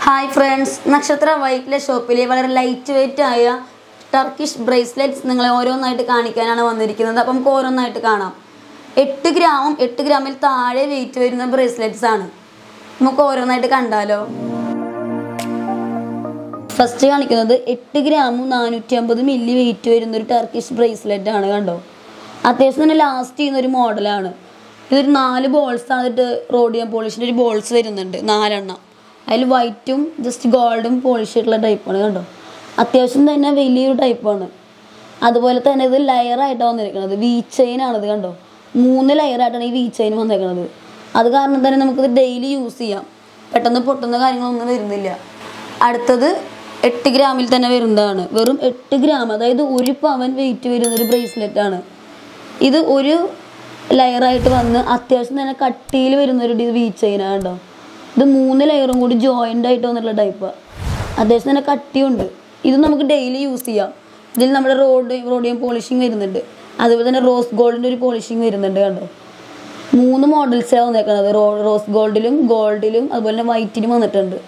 hi friends നക്ഷത്ര വൈറ്റിലെ ഷോപ്പിലെ വളരെ ലൈറ്റ് വെയിറ്റ് ആയ ടർക്കിഷ് ബ്രേസ്ലെറ്റ്സ് നിങ്ങളെ ഓരോന്നായിട്ട് കാണിക്കാനാണ് വന്നിരിക്കുന്നത് അപ്പം നമുക്ക് ഓരോന്നായിട്ട് കാണാം എട്ട് ഗ്രാമും എട്ട് ഗ്രാമിൽ താഴെ വെയിറ്റ് വരുന്ന ബ്രേസ്ലെറ്റ്സ് ആണ് നമുക്ക് ഓരോന്നായിട്ട് കണ്ടാലോ ഫസ്റ്റ് കാണിക്കുന്നത് എട്ട് ഗ്രാമും നാനൂറ്റി അമ്പത് മില്ലി വെയിറ്റ് വരുന്ന ഒരു ടർക്കിഷ് ബ്രേസ്ലെറ്റ് ആണ് കണ്ടോ അത്യാവശ്യം തന്നെ ലാസ്റ്റ് ചെയ്യുന്ന ഒരു മോഡലാണ് ഇതൊരു നാല് ബോൾസ് ആയിട്ട് റോഡിയം പോളിഷിൻ്റെ ഒരു ബോൾസ് വരുന്നുണ്ട് നാലെണ്ണം അതിൽ വൈറ്റും ജസ്റ്റ് ഗോൾഡും പോളിഷ് ആയിട്ടുള്ള ടൈപ്പാണ് കണ്ടോ അത്യാവശ്യം തന്നെ വലിയൊരു ടൈപ്പാണ് അതുപോലെ തന്നെ ഇത് ലെയർ ആയിട്ടാണ് വന്നിരിക്കുന്നത് വി ചെയിൻ ആണിത് കണ്ടോ മൂന്ന് ലെയർ ആയിട്ടാണ് ഈ വി ചെയിൻ വന്നേക്കുന്നത് അത് കാരണം തന്നെ നമുക്കിത് ഡെയിലി യൂസ് ചെയ്യാം പെട്ടെന്ന് പൊട്ടുന്ന കാര്യങ്ങളൊന്നും വരുന്നില്ല അടുത്തത് എട്ട് ഗ്രാമിൽ തന്നെ വരുന്നതാണ് വെറും എട്ട് ഗ്രാം അതായത് ഒരു പവൻ വെയിറ്റ് വരുന്ന ഒരു ബ്രേസ്ലെറ്റ് ആണ് ഇത് ഒരു ലെയറായിട്ട് വന്ന് അത്യാവശ്യം തന്നെ കട്ടിയിൽ വരുന്ന ഒരു വി ചെയിനാണ് കേട്ടോ ഇത് മൂന്ന് ലെയറും കൂടി ജോയിൻ്റ് ആയിട്ട് വന്നിട്ടുള്ള ടൈപ്പാണ് അത്യാവശ്യം തന്നെ കട്ടിയുണ്ട് ഇത് നമുക്ക് ഡെയിലി യൂസ് ചെയ്യാം ഇതിൽ നമ്മുടെ റോഡ് റോഡിയം പോളിഷിങ് വരുന്നുണ്ട് അതുപോലെ തന്നെ റോസ് ഗോൾഡിൻ്റെ ഒരു പോളിഷിങ് വരുന്നുണ്ട് കണ്ടോ മൂന്ന് മോഡൽസാണ് വന്നേക്കുന്നത് റോ റോസ് ഗോൾഡിലും ഗോൾഡിലും അതുപോലെ തന്നെ വൈറ്റിലും വന്നിട്ടുണ്ട്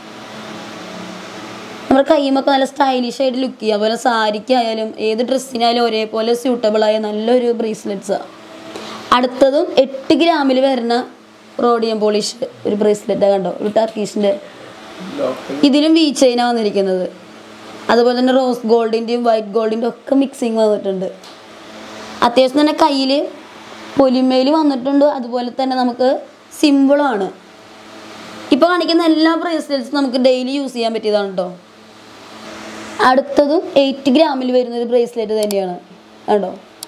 നമ്മുടെ കൈമൊക്കെ നല്ല സ്റ്റൈലിഷ് ആയിട്ട് ലുക്ക് ചെയ്യുക അതുപോലെ സാരിക്കായാലും ഏത് ഡ്രസ്സിനായാലും ഒരേപോലെ സ്യൂട്ടബിൾ ആയ നല്ലൊരു ബ്രേസ്ലെറ്റ്സാണ് അടുത്തതും എട്ട് ഗ്രാമിൽ വരുന്ന റോഡിയം പോളിഷ് ഒരു ബ്രേസ്ലെറ്റ് കണ്ടോ ഒരു ടർക്കീഷിൻ്റെ ഇതിലും വി ചെയിനാണ് വന്നിരിക്കുന്നത് അതുപോലെ തന്നെ റോസ് ഗോൾഡിൻ്റെയും വൈറ്റ് ഗോൾഡിൻ്റെയും ഒക്കെ മിക്സിങ് വന്നിട്ടുണ്ട് അത്യാവശ്യം തന്നെ കയ്യിൽ പൊലിമയിൽ വന്നിട്ടുണ്ട് അതുപോലെ തന്നെ നമുക്ക് സിമ്പിളുമാണ് ഇപ്പോൾ കാണിക്കുന്ന എല്ലാ ബ്രേസ്ലെറ്റ്സും നമുക്ക് ഡെയിലി യൂസ് ചെയ്യാൻ പറ്റിയതാണ് കേട്ടോ അടുത്തതും എയ്റ്റ് ഗ്രാമിൽ വരുന്ന ഒരു ബ്രേസ്ലെറ്റ് തന്നെയാണ് കേട്ടോ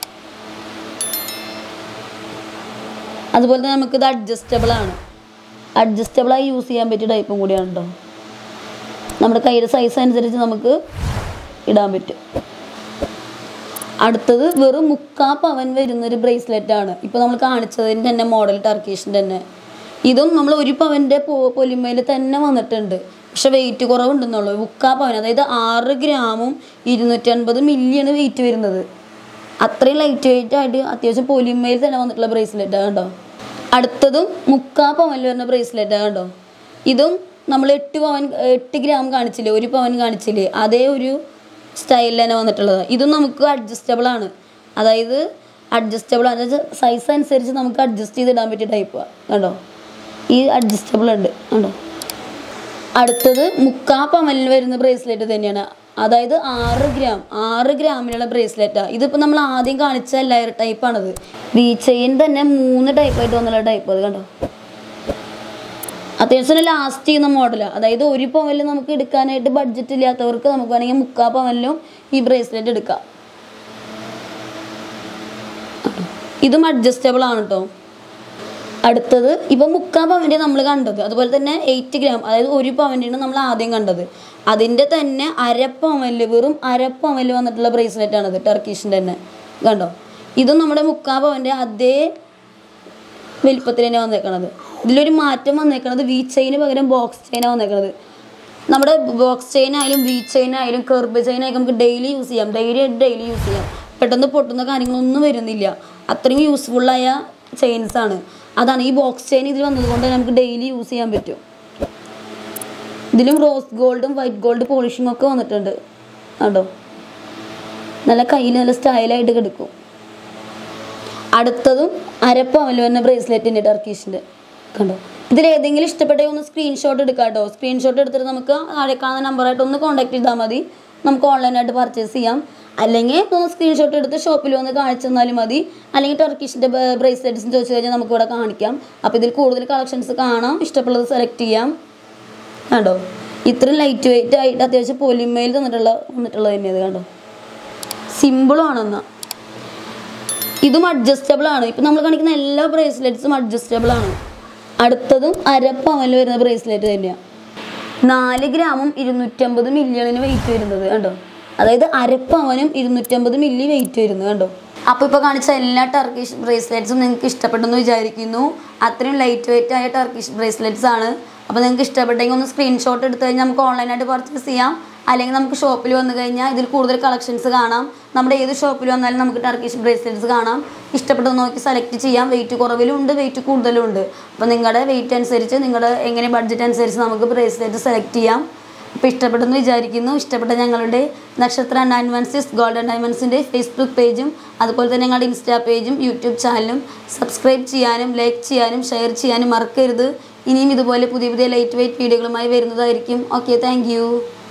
അതുപോലെ തന്നെ നമുക്കിത് അഡ്ജസ്റ്റബിൾ ആണ് അഡ്ജസ്റ്റബിളായി യൂസ് ചെയ്യാൻ പറ്റിയ ടൈപ്പും കൂടിയാണ് കേട്ടോ നമ്മുടെ കയ്യുടെ സൈസ് അനുസരിച്ച് നമുക്ക് ഇടാൻ പറ്റും അടുത്തത് വെറും മുക്കാ പവൻ വരുന്ന ഒരു ബ്രേസ്ലെറ്റ് ആണ് ഇപ്പോൾ നമ്മൾ കാണിച്ചതിൻ്റെ തന്നെ മോഡൽ ടർക്കീഷിൻ്റെ തന്നെ ഇതും നമ്മൾ ഒരു പവൻ്റെ പൊലിമയിൽ തന്നെ വന്നിട്ടുണ്ട് പക്ഷെ വെയിറ്റ് കുറവുണ്ടെന്നുള്ളൂ മുക്കാ പവൻ അതായത് ആറ് ഗ്രാമും ഇരുന്നൂറ്റൻപത് മില്ലിയാണ് വെയിറ്റ് വരുന്നത് അത്രയും ലൈറ്റ് വെയിറ്റ് ആയിട്ട് അത്യാവശ്യം പൊലിമയിൽ തന്നെ വന്നിട്ടുള്ള ബ്രേസ്ലെറ്റ് കണ്ടോ അടുത്തതും മുക്കാ പവനിൽ വരുന്ന ബ്രേസ്ലെറ്റ് കണ്ടോ ഇതും നമ്മൾ എട്ട് പവൻ എട്ട് ഗ്രാം കാണിച്ചില്ലേ ഒരു പവൻ കാണിച്ചില്ലേ അതേ ഒരു സ്റ്റൈലിൽ തന്നെ വന്നിട്ടുള്ളത് ഇതും നമുക്ക് അഡ്ജസ്റ്റബിൾ ആണ് അതായത് അഡ്ജസ്റ്റബിൾ അതായത് സൈസ് അനുസരിച്ച് നമുക്ക് അഡ്ജസ്റ്റ് ചെയ്ത് ഇടാൻ പറ്റിയ ടൈപ്പാണ് കണ്ടോ ഈ അഡ്ജസ്റ്റബിൾ ഉണ്ട് കണ്ടോ അടുത്തത് മുക്കാ പവനിൽ വരുന്ന ബ്രേസ്ലെറ്റ് തന്നെയാണ് അതായത് ആറ് ഗ്രാം ആറ് ഗ്രാമിലുള്ള ബ്രേസ്ലെറ്റാണ് ഇതിപ്പോൾ നമ്മൾ ആദ്യം കാണിച്ച ലെയർ ടൈപ്പാണത് വി ചെയിൻ തന്നെ മൂന്ന് ടൈപ്പായിട്ട് വന്നുള്ള ടൈപ്പ് അത് കണ്ടോ അത്യാവശ്യം ലാസ്റ്റ് ചെയ്യുന്ന മോഡലാണ് അതായത് ഒരു പവനിൽ നമുക്ക് എടുക്കാനായിട്ട് ബഡ്ജറ്റ് ഇല്ലാത്തവർക്ക് നമുക്ക് വേണമെങ്കിൽ മുക്കാ പവനിലും ഈ ബ്രേസ്ലെറ്റ് എടുക്കാം ഇതും അഡ്ജസ്റ്റബിൾ ആണ് കേട്ടോ അടുത്തത് ഇപ്പം മുക്കാ പവൻ്റെ നമ്മൾ കണ്ടത് അതുപോലെ തന്നെ എയ്റ്റ് ഗ്രാം അതായത് ഒരു പവൻ്റെയാണ് നമ്മൾ ആദ്യം കണ്ടത് അതിൻ്റെ തന്നെ അരപ്പവനിൽ വെറും അരപ്പവനിൽ വന്നിട്ടുള്ള ബ്രേസ്ലെറ്റ് ആണത് ടർക്കീഷിൻ്റെ തന്നെ കണ്ടോ ഇതും നമ്മുടെ മുക്കാ പവൻ്റെ അതേ വലിപ്പത്തിൽ തന്നെ വന്നേക്കണത് ഇതിലൊരു മാറ്റം വന്നേക്കണത് വി ചെയിന് പകരം ബോക്സ് ചെയിനാണ് വന്നേക്കണത് നമ്മുടെ ബോക്സ് ചെയിൻ ആയാലും വി ചെയിൻ ആയാലും കെർബ് ചെയിൻ ആയാലും നമുക്ക് ഡെയിലി യൂസ് ചെയ്യാം ഡെയിലി ആയിട്ട് ഡെയിലി യൂസ് ചെയ്യാം പെട്ടെന്ന് പൊട്ടുന്ന കാര്യങ്ങളൊന്നും വരുന്നില്ല അത്രയും യൂസ്ഫുള്ളായ ചെയിൻസ് ആണ് അതാണ് ഈ ബോക്സ് ചെയിൻ ഇതിൽ വന്നതുകൊണ്ട് നമുക്ക് ഡെയിലി യൂസ് ചെയ്യാൻ പറ്റും ഇതിലും റോസ് ഗോൾഡും വൈറ്റ് ഗോൾഡ് പോളിഷിംഗ് ഒക്കെ വന്നിട്ടുണ്ട് കണ്ടോ നല്ല കയ്യിൽ നല്ല സ്റ്റൈലായിട്ട് കിടക്കും അടുത്തതും അരപ്പവനിൽ വരുന്ന ബ്രേസ്ലെറ്റിൻ്റെ ടർക്കീഷിൻ്റെ കണ്ടോ ഇതിൽ ഏതെങ്കിലും ഇഷ്ടപ്പെട്ട ഒന്ന് സ്ക്രീൻഷോട്ട് എടുക്കാം കേട്ടോ സ്ക്രീൻഷോട്ട് എടുത്തിട്ട് നമുക്ക് താഴെ കാണുന്ന നമ്പറായിട്ട് ഒന്ന് കോൺടാക്ട് ചെയ്താൽ മതി നമുക്ക് ഓൺലൈനായിട്ട് പർച്ചേസ് ചെയ്യാം അല്ലെങ്കിൽ ഒന്ന് സ്ക്രീൻഷോട്ട് എടുത്ത് ഷോപ്പിൽ വന്ന് കാണിച്ചു തന്നാലും മതി അല്ലെങ്കിൽ ടർക്കിഷിൻ്റെ ബ്രേസ്ലെറ്റ്സ് ചോദിച്ചു കഴിഞ്ഞാൽ നമുക്ക് ഇവിടെ കാണിക്കാം അപ്പോൾ ഇതിൽ കൂടുതൽ കളക്ഷൻസ് കാണാം ഇഷ്ടമുള്ളത് സെലക്ട് ചെയ്യാം കണ്ടോ ഇത്രയും ലൈറ്റ് വെയിറ്റ് ആയിട്ട് അത്യാവശ്യം പൊലിമയിൽ തന്നിട്ടുള്ള വന്നിട്ടുള്ളത് തന്നെയത് കണ്ടോ സിമ്പിളും ആണെന്നാ ഇതും അഡ്ജസ്റ്റബിൾ ആണ് ഇപ്പം നമ്മൾ കാണിക്കുന്ന എല്ലാ ബ്രേസ്ലെറ്റ്സും അഡ്ജസ്റ്റബിൾ ആണ് അടുത്തതും അരപ്പവനിൽ വരുന്ന ബ്രേസ്ലെറ്റ് തന്നെയാണ് നാല് ഗ്രാമും ഇരുന്നൂറ്റമ്പത് മില്യണിന് വെയിറ്റ് വരുന്നത് കണ്ടോ അതായത് അരപ്പവനും ഇരുന്നൂറ്റമ്പത് മില്ലി വെയിറ്റ് വരുന്നത് കണ്ടോ അപ്പോൾ ഇപ്പോൾ കാണിച്ച എല്ലാ ടർക്കിഷ് ബ്രേസ്ലെറ്റ്സും നിങ്ങൾക്ക് ഇഷ്ടപ്പെട്ടെന്ന് വിചാരിക്കുന്നു അത്രയും ലൈറ്റ് വെയിറ്റ് ആയ ടർക്കിഷ് ബ്രേസ്ലെറ്റ്സ് ആണ് അപ്പോൾ നിങ്ങൾക്ക് ഇഷ്ടപ്പെട്ടെങ്കിൽ ഒന്ന് സ്ക്രീൻഷോട്ട് എടുത്തു കഴിഞ്ഞാൽ നമുക്ക് ഓൺലൈനായിട്ട് പർച്ചേസ് ചെയ്യാം അല്ലെങ്കിൽ നമുക്ക് ഷോപ്പിൽ വന്നു കഴിഞ്ഞാൽ ഇതിൽ കൂടുതൽ കളക്ഷൻസ് കാണാം നമ്മുടെ ഏത് ഷോപ്പിൽ വന്നാലും നമുക്ക് ടർക്കിഷ് ബ്രേസ്ലെറ്റ്സ് കാണാം ഇഷ്ടപ്പെട്ടത് നോക്കി സെലക്ട് ചെയ്യാം വെയിറ്റ് കുറവിലും ഉണ്ട് വെയിറ്റ് കൂടുതലും ഉണ്ട് അപ്പോൾ നിങ്ങളുടെ വെയിറ്റ് അനുസരിച്ച് നിങ്ങളുടെ എങ്ങനെ ബഡ്ജറ്റ് അനുസരിച്ച് നമുക്ക് ബ്രേസ്ലെറ്റ് സെലക്ട് ചെയ്യാം അപ്പോൾ ഇഷ്ടപ്പെട്ടെന്ന് വിചാരിക്കുന്നു ഇഷ്ടപ്പെട്ട ഞങ്ങളുടെ നക്ഷത്ര ഡയമണ്ട്സിസ് ഗോൾഡൻ ഡയമണ്ട്സിൻ്റെ ഫേസ്ബുക്ക് പേജും അതുപോലെ തന്നെ ഞങ്ങളുടെ ഇൻസ്റ്റാ പേജും യൂട്യൂബ് ചാനലും സബ്സ്ക്രൈബ് ചെയ്യാനും ലൈക്ക് ചെയ്യാനും ഷെയർ ചെയ്യാനും മറക്കരുത് ഇനിയും ഇതുപോലെ പുതിയ പുതിയ ലൈറ്റ് വെയിറ്റ് വീഡിയോകളുമായി വരുന്നതായിരിക്കും ഓക്കെ താങ്ക്